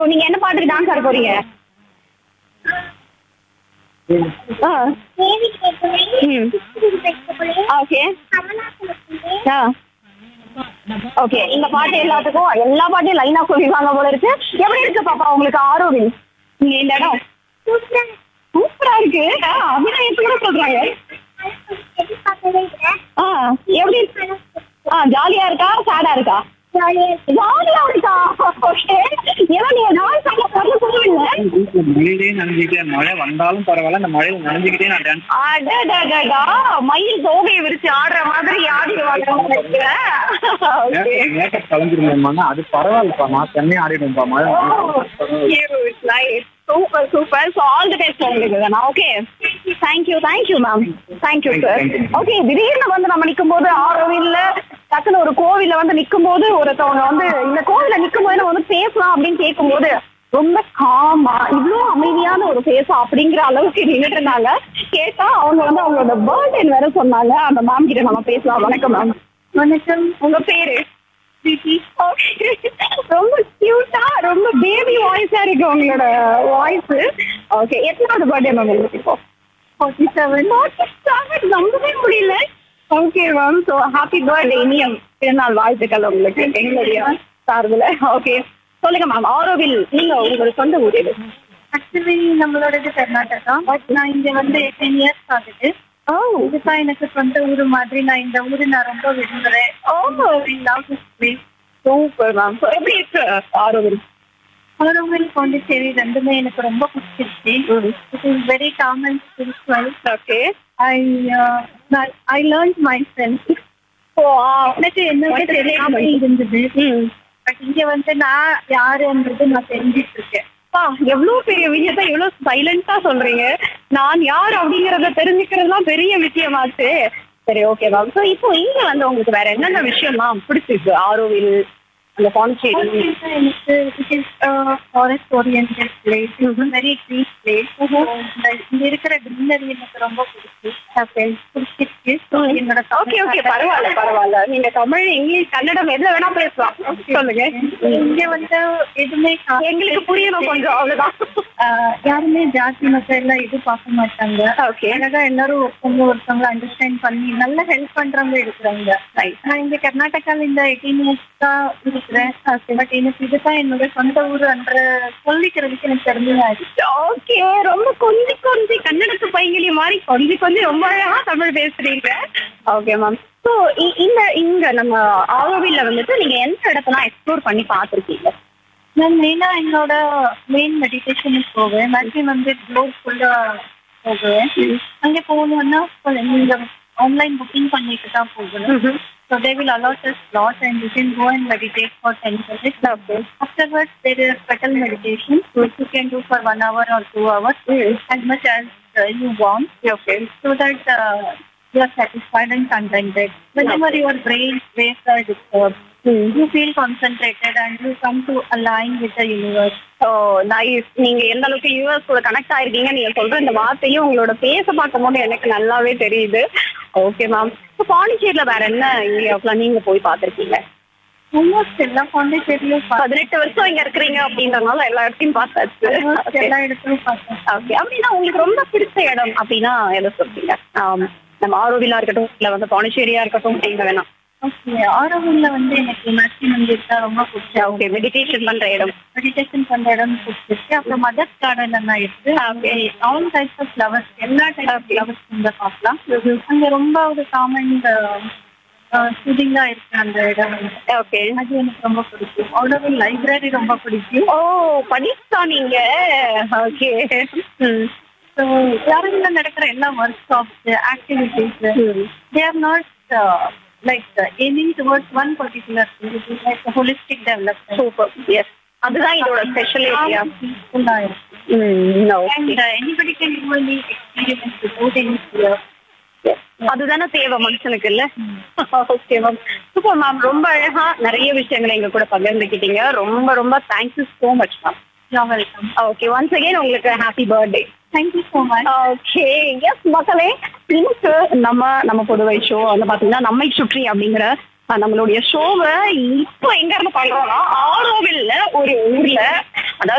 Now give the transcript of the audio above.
So, நீங்க என்ன பாட்டுக்கு டான்ஸ் ஆட போறீங்க ஆ ம் ஓகே ஆ ஓகே இந்த பாட்டு எல்லாத்துக்கும் எல்லா பாட்டையும் லைனா சொல்லிடுவாங்க போல இருக்கு எப்படி இருக்கு பாப்பா உங்களுக்கு ஆரோவில் நீங்க இந்த இடம் சூப்பரா இருக்கு ஆ, அபிநயம் எப்படி கூட சொல்றாங்க ஆ எப்படி இருக்கு? ஆ ஜாலியா இருக்கா சேடா இருக்கா ஜாலியா இருக்கா ஓகே ஏன்னா நீங்க டான்ஸ் ஆட பொருள் சொல்லல மழையிலே நனைஞ்சுக்கிட்டே மழை வந்தாலும் பரவாயில்ல அந்த மழையில நனைஞ்சுக்கிட்டே நான் டான்ஸ் அடடடடா மயில் தோகையை விரிச்சு ஆடுற மாதிரி ஆடிடுவாங்க நினைக்கிறேன் ஓகே மேக்கப் கலந்துருந்தோம்னா அது பரவாயில்லப்பா நான் சென்னை ஆடிடும்பா மழை super super so all the best உங்களுக்கு தானே okay thank you thank you ma'am thank you sir Thank you. Okay திடீர்னு வந்து நம்ம நிற்கும் போது ஆரோவில்ல டக்குன்னு ஒரு கோவில்ல வந்து நிற்கும் போது ஒருத்தவங்க வந்து இந்த கோவில்ல நிற்கும் போது நம்ம வந்து பேசலாம் அப்படின்னு கேட்கும்போது ரொம்ப காமா இவ்வளோ அமைதியான ஒரு பேசா அப்படிங்கிற அளவுக்கு நின்றுட்டு இருந்தாங்க கேட்டா அவங்க வந்து அவங்களோட பர்த்டே வேற சொன்னாங்க அந்த மேம் கிட்ட நம்ம பேசலாம் வணக்கம் மேம் வணக்கம் உங்க பேரு ரொம்ப கியூட்டா ரொம்ப பேபி வாய்ஸா இருக்கு உங்களோட வாய்ஸ் ஓகே எத்தனாவது பர்த்டே மேம் உங்களுக்கு இப்போ ஃபார்ட்டி செவன் ஃபார்ட்டி செவன் நம்பவே முடியல okay ma'am so happy birthday இனிய பிறநாள் வாழ்த்துக்கள் உங்களுக்கு எங்களுடைய சார்பில் ஓகே சொல்லுங்க மேம் ஆரோவில் நீங்க உங்களோட சொந்த ஊர் எது ஆக்சுவலி நம்மளோடது கர்நாடகா பட் நான் இங்க வந்து எயிட்டீன் இயர்ஸ் ஆகுது ஓ இதுதான் எனக்கு சொந்த ஊரு மாதிரி நான் இந்த ஊரு நான் ரொம்ப விரும்புறேன் oh love this place super ma'am so எப்படி இருக்கு ஆரோவில் ஆரோவில் பாண்டிச்சேரி ரெண்டுமே எனக்கு ரொம்ப பிடிச்சிருச்சு it is very calm and spiritual okay I I learn my friends oh எனக்கு என்னவே தெரியாம இருந்தது ம் பட் இங்க வந்து நான் யாருன்றது நான் தெரிஞ்சிட்டு இருக்கேன் அப்பா, எவ்வளவு பெரிய விஷயத்த எவ்வளவு சைலண்டா சொல்றீங்க நான் யார் அப்படிங்கறத தெரிஞ்சுக்கிறதுலாம் பெரிய விஷயமாச்சு சரி ஓகே மேம் ஸோ இப்போ இங்க வந்து உங்களுக்கு வேற என்னென்ன விஷயம்லாம் பிடிச்சிருக்கு ஆரோவில் அந்த பாண்டிச்சேரி எனக்கு it is forest oriented place very treat place இங்க இருக்கிற கிரீனரி எனக்கு ரொம்ப பிடிச்சி பிடிச்சிருக்கு So, என்னோட ஓகே ஓகே பரவாயில்ல பரவாயில்ல நீங்க தமிழ் இங்கிலீஷ் கன்னடம் எதுல வேணா பேசலாம் சொல்லுங்க இங்க வந்து எதுவுமே கா- எங்களுக்கு புரியணும் கொஞ்சம் அவ்வளவுதான் ஆஹ் யாருமே ஜாதி மதம் எல்லாம் இது பார்க்க மாட்டாங்க ஓகே அழகா எல்லாரும் ஒருத்தவங்க ஒருத்தவங்க அண்டர்ஸ்டாண்ட் பண்ணி நல்ல ஹெல்ப் பண்றவங்க இருக்கிறாங்க நான் இங்க கர்நாடகால இந்த எயிட்டீன் இயர்ஸ் தான் இருக்கிறேன் பட் எனக்கு இதுதான் என்னோட சொந்த ஊருன்ற சொல்லிக்கிறதுக்கு எனக்கு தெரிஞ்சதாயிடுச்சு ஓகே ரொம்ப கொஞ்சி கொஞ்சி கன்னடத்து பைங்கிலி மாதிரி கொஞ்சி கொஞ்சி ரொம்ப அழகா தமிழ் பேசுறீங்க ஓகே மேம் ஸோ இந்த இங்க நம்ம ஆரோவில்ல வந்துட்டு நீங்க எந்த இடத்தெல்லாம் எக்ஸ்ப்ளோர் பண்ணி பார்த்துருக்கீங்க நான் மெயினா என்னோட மெயின் மெடிடேஷனுக்கு போவேன் மேக்ஸிமம் வந்து க்ளோப் ஃபுல்லா போவேன் அங்க போகணும்னா நீங்க ஆன்லைன் புக்கிங் பண்ணிட்டு தான் போகணும் So they will allot us slot and you can go and meditate for 10 minutes. Afterwards, there is special meditation which you can do for one hour or two hours as much as uh, you want. Okay So that uh, you are satisfied and contented. Whenever your brain waves are disturbed, you feel concentrated and you come to align with the universe. So nice நீங்க எந்த அளவுக்கு US கூட connect ஆயிருக்கீங்க நீங்க சொல்ற இந்த வார்த்தையும் உங்களோட பேச பார்க்கும்போது எனக்கு நல்லாவே தெரியுது ஓகே மேம் இப்போ பாண்டிச்சேரியில வேற என்ன ஏரியாவுக்குலாம் நீங்க போய் பார்த்துருக்கீங்க Almost எல்லா பாண்டிச்சேரியும் பார்த்தேன். பதினெட்டு வருஷம் இங்க இருக்கிறீங்க அப்படின்றதுனால எல்லா இடத்தையும் பார்த்தாச்சு Almost Okay. எல்லா இடத்துலயும் பார்த்தேன். ஓகே அப்படின்னா உங்களுக்கு ரொம்ப பிடிச்ச இடம் அப்படின்னா எதை சொல்றீங்க ஆம், நம்ம ஆரோவிலா இருக்கட்டும் இல்ல வந்து பாண்டிச்சேரியா இருக்கட்டும் எங்க வேணாம் Okay, ஆரோவில்ல வந்து எனக்கு மேக்ஸிமம் இருக்கா ரொம்ப பிடிச்சா ஓகே மெடிடேஷன் பண்ற இடம் மெடிடேஷன் பண்ற இடம் பிடிச்சிருக்கு அப்புறம் மதர்ஸ் கார்டன் எல்லாம் இருக்கு Okay. All types of flowers எல்லா டைப் ஆஃப் ஃப்ளவர்ஸ் இங்க பார்க்கலாம் அங்க ரொம்ப ஒரு காமன் சூதிங்கா இருக்கு அந்த இடம் ஓகே அது எனக்கு ரொம்ப பிடிக்கும் ஆரோவில் லைப்ரரி ரொம்ப பிடிக்கும் ஓ படிச்சா நீங்க ஓகே ஸோ யாருங்கள நடக்கிற எல்லா workshops activities they are not like aiming towards one particular like holistic development super yes அதுதான் இதோட ஸ்பெஷல் ஏரியா பீஸ்ஃபுல்லா இருக்கு okay And uh, anybody can do any experience without any fear. அதுதானே தேவை மனுஷனுக்கு இல்ல ஓகே மேம் சூப்பர் மேம் ரொம்ப அழகா நிறைய விஷயங்களை எங்க கூட பகிர்ந்துக்கிட்டீங்க ரொம்ப ரொம்ப thank you so much ma'am You're welcome. Okay once again உங்களுக்கு happy birthday Thank you so much. Okay yes மக்களே இன்னைக்கு நம்ம நம்ம புதுவை ஷோ வந்து பாத்தீங்கன்னா நம்மை சுற்றி அப்படிங்கிற அஹ், நம்மளுடைய ஷோவை இப்போ எங்க இருந்து பண்றோம்னா ஆரோவில்ல ஒரு ஊர்ல அதாவது